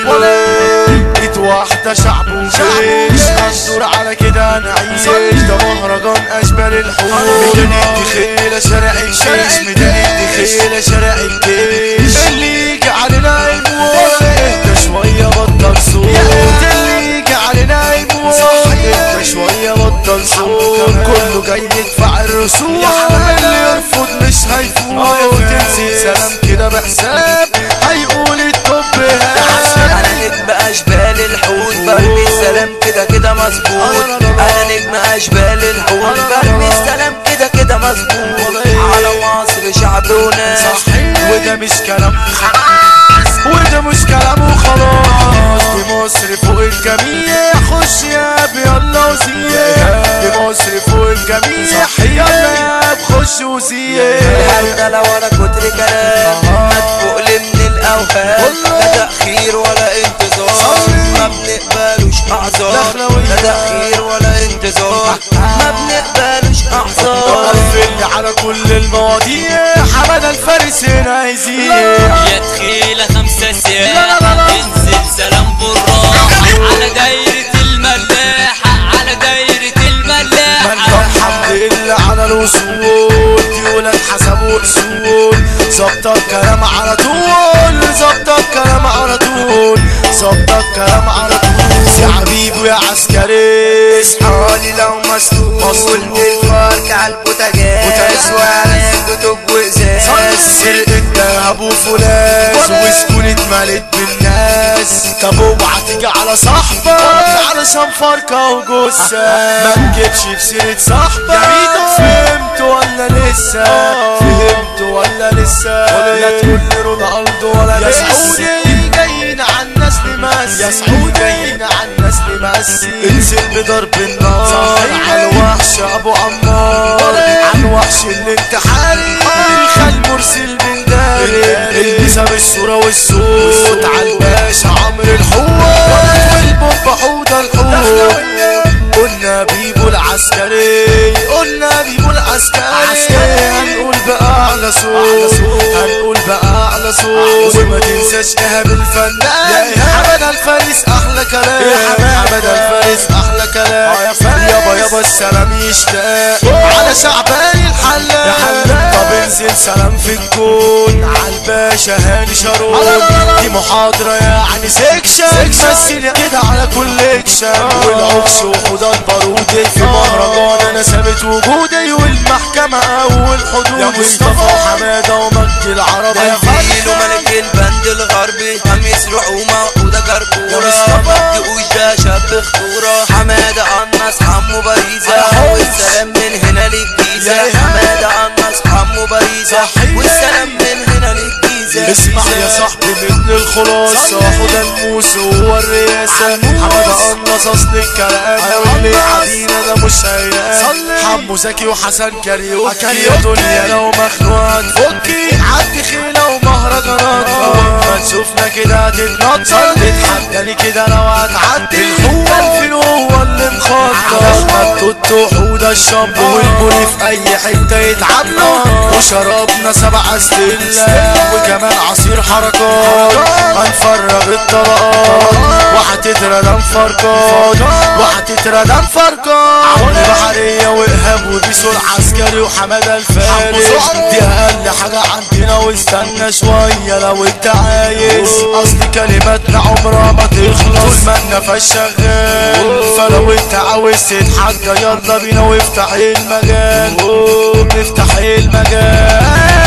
ايد واحدة شعب وجيش هندور على كده نعيش ده مهرجان اشبال الحوش ميدان الدخيلة شارع الجيش ميدان الدخيلة شارع الجيش اللي يجي علينا يموت اهدى شوية بطل صوت اللي يجي علينا يموت اهدى شوية بطل صوت كله جاي يدفع الرسوم اللي يرفض مش هيفوت تنزل سلام كده بحساب هيقول الطب انا نجم اشبال الحوت برمي السلام كده كده مظبوط انا نجم اشبال الحوت برمي السلام كده كده مظبوط على مصر شعب وناس وده مش كلام وده مش كلام وخلاص دي مصر فوق الجميع خش يا ابي يلا وزيع دي مصر فوق الجميع يلا يا ابي خش وزيع حتى لو انا كتر كلام مدفوق لي من الاوهام لا تاخير ولا انتظار ما بنقبلوش اعذار لا تاخير ولا انتظار ما بنقبلوش اعذار قفل على كل المواضيع حمد الفارس هنا يزيع يا تخيلة خمسة سياحة انزل سلام بالراحة على دايرة الملاحة على دايرة الملاحة الحمد لله على الوصول دي ولاد حسبوا اصول ظبط الكلام على طول ظبط الكلام على طول ظبط الكلام على طول سي حبيبي يا عسكري حالي لو مسؤول الفرق على البوتاجاز بوتاجاز وعلى كتب وازاز سرقة دهب وفولاذ وسكون اتملت بالناس طب اوعى تيجي على صاحبك علشان فرقة وجثة ما تجيبش في سيرة صاحبك فهمت ولا لسه فهمت ولا لسه لا تقول لي رونالدو ولا يا سعودي جايين على الناس نمثل يا سعودي جايين على الناس نمثل انزل بضرب النار على الوحش ابو عمار على الوحش اللي انت حاري خل مرسل بن داري البسها بالصورة والصوت على الباشا عمرو الحوار والبوب حوضة الحوت قلنا بيبو العسكري قلنا بيبو العسكري هنقول بأعلى صوت هنقول بأعلى صوت وما تنساش ايهاب الفنان حمد الفارس احلى كلام حمد الفارس احلى كلام يابا يابا السلام يشتاق على شعبان الحلاق طب انزل سلام في الكون على الباشا هاني شارون دي محاضرة يعني سكشن مثل كده على كل اكشن والعكس وحوضات بارودي في مهرجان انا ثابت وجودي والمحكمة اول حدود يا مصطفى حمادة ومجدي العربي يا تنزيل ملك البند الغربي خميس رعومة وده يا كركورة مصطفى. تقوش ده شاب خطورة حمادة قناص حمو باريزة على والسلام من هنا للجيزة يا إيهاب. حمادة قناص حمو باريزة صحيح. والسلام من هنا للجيزة اسمع يا صاحبي من الخلاصة حوض الموس هو الرئاسة حمد قنص اصل الكلام واللي عدينا ده مش هيئان حمو زكي وحسن كاريوكي يا دنيا لو مخنوقة تفكي عدي خيلة ومهرجانات اول ما تشوفنا كده هتتنطط تتحداني كده لو هتعدي الفين هو اللي مخطط احمد توتو حوضة الشامب والبولي في اي حتة يتعبنا وشربنا سبع استلا وكمان عصير حركات هنفرغ الطبقات وهتتردم فرقات وهتتردم فرقات عمرو بحرية وإيهاب وبيسو العسكري وحمادة الفارس دي أقل حاجة عندنا واستنى شوية لو انت عايز أصل كلماتنا عمرها ما تخلص طول ما النفس شغال فلو انت عاوز تتحدى يلا بينا وافتح المجال افتح المجال